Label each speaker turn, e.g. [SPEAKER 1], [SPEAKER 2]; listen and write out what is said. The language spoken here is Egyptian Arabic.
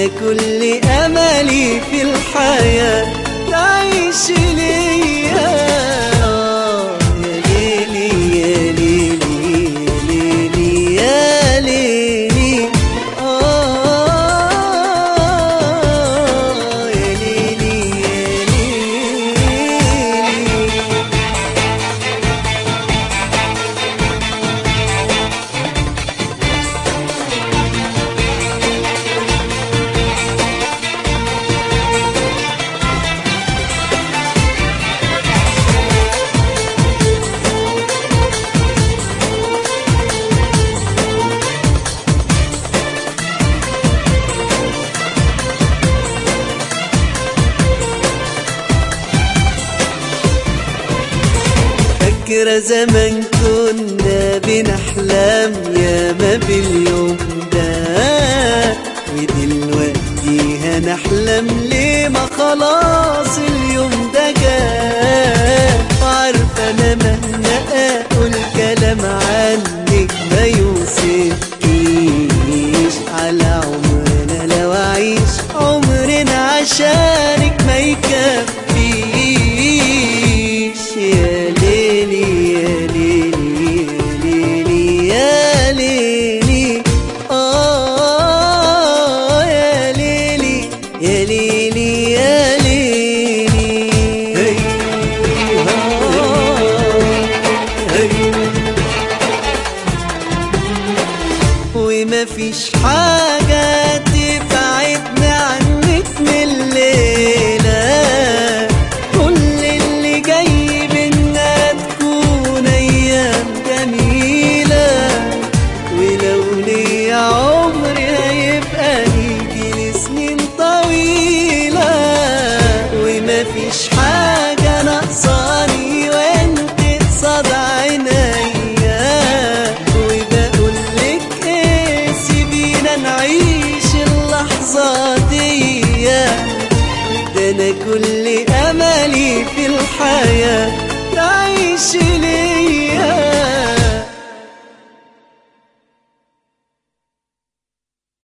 [SPEAKER 1] كل املي في الحياه تعيش ليا آه، يا ليلي يا ليلي يا ليلي يا ليلي آه يا ليلي يا ليلي فاكرة زمان كنا بنحلم ياما باليوم ده ودلوقتي هنحلم ليه ما خلاص اليوم ده جه وعارفة أنا مهما أقول كلام عنك ما يوصفكيش على عمرنا لو أعيش عمرنا عشانك ما يكفيش يا ليلي يا ليلي يا ليلي يا ليلي آه يا ليلي يا ليلي يا ليلي هي هي وما فيش حاجة تبعدنا عنك من الليلة كل اللي جاي بينا تكون أيام جميلة ولو ليا عمر هيبقى يجي لسنين طويلة وما فيش حاجة ناقصاني وانت قصاد عينيا وبقول لك ايه سيبينا نعيش اللحظة دي ده انا كل املي في الحياة تعيش ليا